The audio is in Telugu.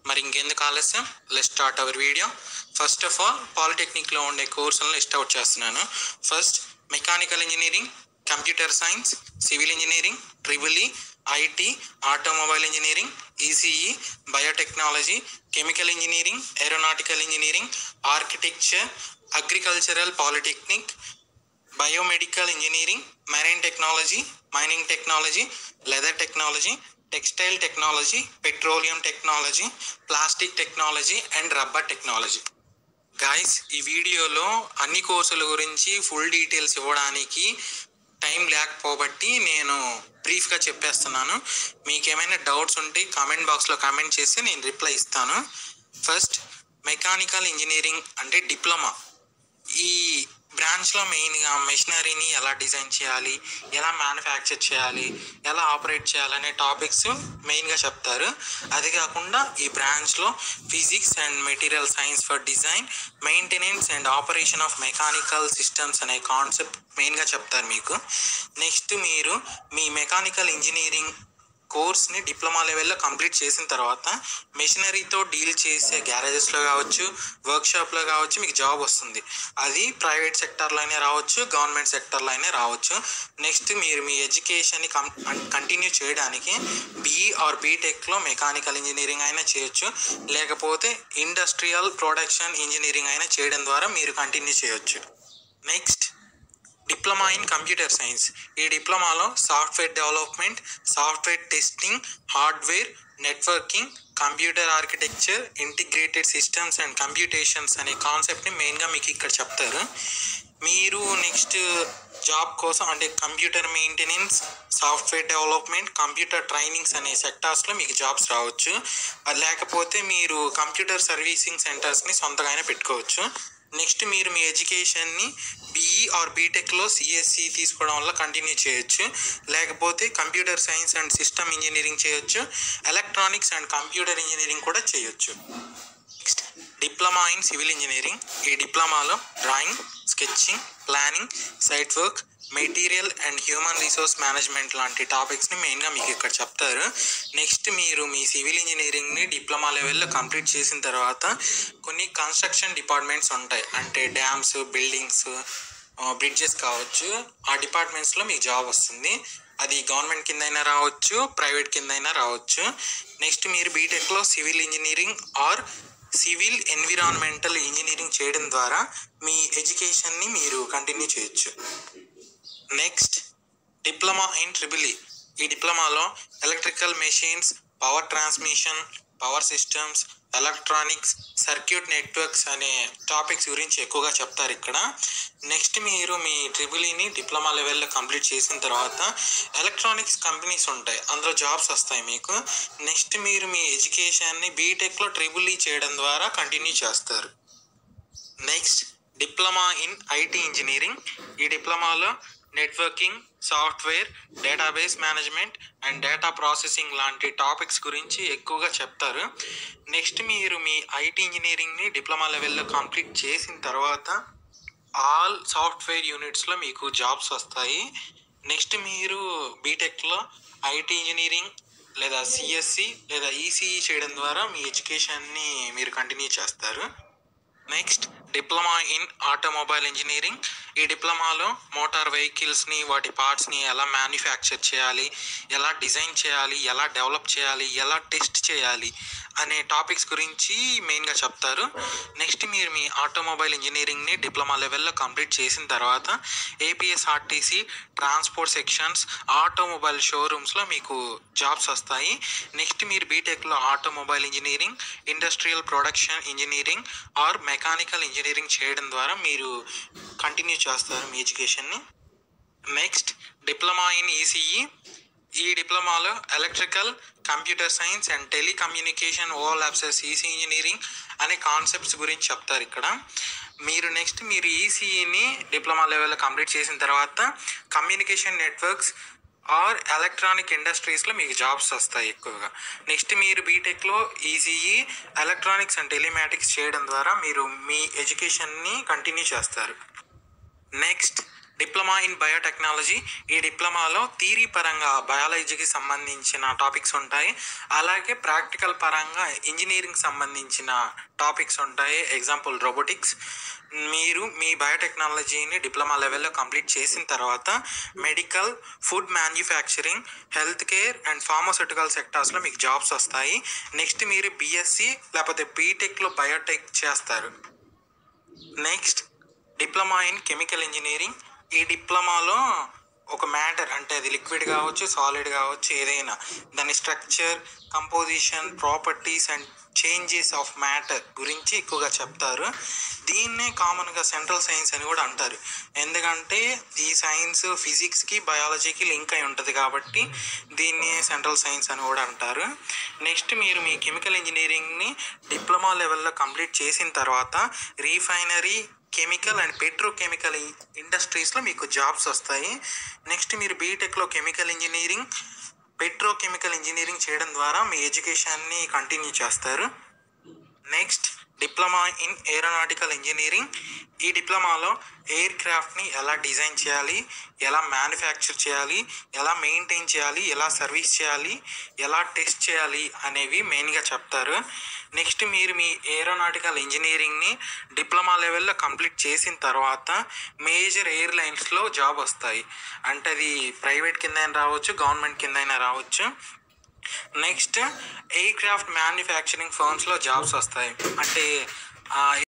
మరి ఇంకెందుకు ఆలస్యం let start our video first of all పాలిటెక్నిక్లో ఉండే కోర్సులను లిస్ట్ అవుట్ చేస్తున్నాను first mechanical engineering computer science civil engineering triple E IT automobile engineering ECE biotechnology chemical engineering aeronautical engineering architecture agricultural polytechnic biomedical engineering marine technology mining technology leather technology textile technology petroleum technology plastic technology and rubber technology guys ఈ వీడియోలో అన్ని కోర్సుల గురించి ఫుల్ డీటెయిల్స్ ఇవ్వడానికి టైం లేకపోబట్టి నేను బ్రీఫ్గా చెప్పేస్తున్నాను మీకు ఏమైనా డౌట్స్ ఉంటే కామెంట్ బాక్స్లో కామెంట్ చేస్తే నేను రిప్లై ఇస్తాను ఫస్ట్ మెకానికల్ ఇంజనీరింగ్ అంటే డిప్లొమా ఈ బ్రాంచ్లో మెయిన్గా మెషినరీని ఎలా డిజైన్ చేయాలి ఎలా మ్యానుఫ్యాక్చర్ చేయాలి ఎలా ఆపరేట్ చేయాలనే టాపిక్స్ మెయిన్గా చెప్తారు అది కాకుండా ఈ బ్రాంచ్లో physics and material science for design maintenance and operation of mechanical systems అనే కాన్సెప్ట్ మెయిన్గా చెప్తారు మీకు నెక్స్ట్ మీరు మీ మెకానికల్ ఇంజనీరింగ్ కోర్స్ని డిప్లొమా లెవెల్లో కంప్లీట్ చేసిన తర్వాత మెషినరీతో డీల్ చేసే గ్యారేజెస్లో కావచ్చు వర్క్షాప్లో కావచ్చు మీకు జాబ్ వస్తుంది అది ప్రైవేట్ సెక్టర్లో అయినా రావచ్చు గవర్నమెంట్ సెక్టర్లో అయినా రావచ్చు నెక్స్ట్ మీరు మీ ఎడ్యుకేషన్ని కం కంటిన్యూ చేయడానికి బీఈ ఆర్ బీటెక్లో మెకానికల్ ఇంజనీరింగ్ అయినా చేయొచ్చు లేకపోతే ఇండస్ట్రియల్ ప్రొడక్షన్ ఇంజనీరింగ్ అయినా చేయడం ద్వారా మీరు కంటిన్యూ చేయొచ్చు next diploma in computer science ఈ డిప్లొమాలో software development software testing hardware networking computer architecture integrated systems and computations అనే కాన్సెప్ట్ని మెయిన్గా మీకు ఇక్కడ చెప్తారు మీరు నెక్స్ట్ జాబ్ కోసం అంటే computer maintenance software development computer trainings అనే సెక్టార్స్లో మీకు జాబ్స్ రావచ్చు అది లేకపోతే మీరు కంప్యూటర్ సర్వీసింగ్ సెంటర్స్ని సొంతగానే పెట్టుకోవచ్చు నెక్స్ట్ మీరు మీ ఎడ్యుకేషన్ని బీఈ ఆర్ బీటెక్లో సిఎస్సి తీసుకోవడం వల్ల కంటిన్యూ చేయొచ్చు లేకపోతే computer science and system engineering చేయొచ్చు ఎలక్ట్రానిక్స్ అండ్ కంప్యూటర్ ఇంజనీరింగ్ కూడా చేయొచ్చు next diploma in civil engineering ఈ డిప్లొమాలో drawing sketching planning site work material and human resource management లాంటి టాపిక్స్ని మెయిన్గా మీకు ఇక్కడ చెప్తారు నెక్స్ట్ మీరు మీ సివిల్ ఇంజనీరింగ్ని డిప్లొమా లెవెల్లో కంప్లీట్ చేసిన తర్వాత కొన్ని కన్స్ట్రక్షన్ డిపార్ట్మెంట్స్ ఉంటాయి అంటే డ్యామ్స్ బిల్డింగ్స్ బ్రిడ్జెస్ కావచ్చు ఆ డిపార్ట్మెంట్స్లో మీకు జాబ్ వస్తుంది అది గవర్నమెంట్ కింద అయినా రావచ్చు ప్రైవేట్ కింద అయినా రావచ్చు నెక్స్ట్ మీరు బీటెక్లో civil engineering or civil environmental engineering చేయడం ద్వారా మీ ఎడ్యుకేషన్ని మీరు కంటిన్యూ చేయొచ్చు next diploma in triple E ఈ డిప్లొమాలో electrical machines power transmission power systems electronics circuit networks అనే టాపిక్స్ గురించి ఎక్కువగా చెప్తారు ఇక్కడ నెక్స్ట్ మీరు మీ ట్రిబులీని డిప్లొమా లెవెల్లో కంప్లీట్ చేసిన తర్వాత ఎలక్ట్రానిక్స్ కంపెనీస్ ఉంటాయి అందులో జాబ్స్ వస్తాయి మీకు నెక్స్ట్ మీరు మీ ఎడ్యుకేషన్ని బీటెక్లో ట్రిబుల్ ఈ చేయడం ద్వారా కంటిన్యూ చేస్తారు next diploma in IT engineering ఈ డిప్లొమాలో networking software database management and data processing లాంటి టాపిక్స్ గురించి ఎక్కువగా చెప్తారు నెక్స్ట్ మీరు మీ ఐటీ ఇంజనీరింగ్ని డిప్లొమా లెవెల్లో కంప్లీట్ చేసిన తర్వాత ఆల్ సాఫ్ట్వేర్ యూనిట్స్లో మీకు జాబ్స్ వస్తాయి నెక్స్ట్ మీరు బీటెక్లో ఐటీ ఇంజనీరింగ్ లేదా సిఎస్సి లేదా ఈసీఈ చేయడం ద్వారా మీ ఎడ్యుకేషన్ని మీరు కంటిన్యూ చేస్తారు next diploma in automobile engineering ఈ డిప్లొమాలో మోటార్ వెహికల్స్ని వాటి పార్ట్స్ని ఎలా మ్యానుఫ్యాక్చర్ చేయాలి ఎలా డిజైన్ చేయాలి ఎలా డెవలప్ చేయాలి ఎలా టెస్ట్ చేయాలి అనే టాపిక్స్ గురించి మెయిన్గా చెప్తారు నెక్స్ట్ మీరు మీ ఆటోమొబైల్ ఇంజనీరింగ్ని డిప్లొమా లెవెల్లో కంప్లీట్ చేసిన తర్వాత ఏపీఎస్ఆర్టీసీ ట్రాన్స్పోర్ట్ సెక్షన్స్ ఆటోమొబైల్ షోరూమ్స్లో మీకు జాబ్స్ వస్తాయి నెక్స్ట్ మీరు బీటెక్లో automobile engineering industrial production engineering or mechanical engineering చేయడం ద్వారా మీరు కంటిన్యూ చేస్తారు మీ ఎడ్యుకేషన్ని నెక్స్ట్ డిప్లొమా ఇన్ ఈసీఈ ఈ డిప్లొమాలో electrical computer science and telecommunication over ల్యాబ్సెస్ ఈసీ ఇంజనీరింగ్ అనే కాన్సెప్ట్స్ గురించి చెప్తారు ఇక్కడ మీరు నెక్స్ట్ మీరు ఈసీఈని డిప్లొమా లెవెల్లో కంప్లీట్ చేసిన తర్వాత కమ్యూనికేషన్ నెట్వర్క్స్ ఆర్ ఎలక్ట్రానిక్ ఇండస్ట్రీస్లో మీకు జాబ్స్ వస్తాయి ఎక్కువగా నెక్స్ట్ మీరు బీటెక్లో ఈసీఈ ఎలక్ట్రానిక్స్ అండ్ టెలిమాటిక్స్ చేయడం ద్వారా మీరు మీ ఎడ్యుకేషన్ని కంటిన్యూ చేస్తారు నెక్స్ట్ డిప్లొమా ఇన్ బయోటెక్నాలజీ ఈ డిప్లొమాలో థీరీ పరంగా బయాలజీకి సంబంధించిన టాపిక్స్ ఉంటాయి అలాగే ప్రాక్టికల్ పరంగా ఇంజనీరింగ్ సంబంధించిన టాపిక్స్ ఉంటాయి ఎగ్జాంపుల్ రోబోటిక్స్ మీరు మీ బయోటెక్నాలజీని డిప్లొమా లెవెల్లో కంప్లీట్ చేసిన తర్వాత medical food manufacturing health care and pharmaceutical సెక్టార్స్లో మీకు జాబ్స్ వస్తాయి నెక్స్ట్ మీరు బీఎస్సీ లేకపోతే బీటెక్లో బయోటెక్ చేస్తారు next diploma in chemical engineering ఈ డిప్లొమాలో ఒక మ్యాటర్ అంటే అది లిక్విడ్ కావచ్చు సాలిడ్ కావచ్చు ఏదైనా దాని structure composition properties and changes of matter గురించి ఎక్కువగా చెప్తారు దీన్నే కామన్గా సెంట్రల్ సైన్స్ అని కూడా అంటారు ఎందుకంటే ఈ సైన్స్ ఫిజిక్స్కి బయాలజీకి లింక్ అయి ఉంటుంది కాబట్టి దీన్ని సెంట్రల్ సైన్స్ అని కూడా అంటారు నెక్స్ట్ మీరు మీ కెమికల్ ఇంజనీరింగ్ని డిప్లొమా లెవెల్లో కంప్లీట్ చేసిన తర్వాత రీఫైనరీ కెమికల్ అండ్ పెట్రోకెమికల్ ఇండస్ట్రీస్లో మీకు జాబ్స్ వస్తాయి నెక్స్ట్ మీరు బీటెక్లో కెమికల్ ఇంజనీరింగ్ పెట్రోకెమికల్ ఇంజనీరింగ్ చేయడం ద్వారా మీ ఎడ్యుకేషన్ని కంటిన్యూ చేస్తారు next diploma in aeronautical engineering ఈ డిప్లొమాలో ఎయిర్ క్రాఫ్ట్ని ఎలా డిజైన్ చేయాలి ఎలా మ్యానుఫ్యాక్చర్ చేయాలి ఎలా మెయింటైన్ చేయాలి ఎలా సర్వీస్ చేయాలి ఎలా టెస్ట్ చేయాలి అనేవి మెయిన్గా చెప్తారు నెక్స్ట్ మీరు మీ ఏరోనాటికల్ ఇంజనీరింగ్ని డిప్లొమా లెవెల్లో కంప్లీట్ చేసిన తర్వాత మేజర్ ఎయిర్లైన్స్లో జాబ్ వస్తాయి అంటే అది ప్రైవేట్ కింద అయినా రావచ్చు గవర్నమెంట్ కింద అయినా రావచ్చు నెక్స్ట్ ఎయిర్ క్రాఫ్ట్ మ్యానుఫ్యాక్చరింగ్ ఫర్మ్స్లో జాబ్స్ వస్తాయి అంటే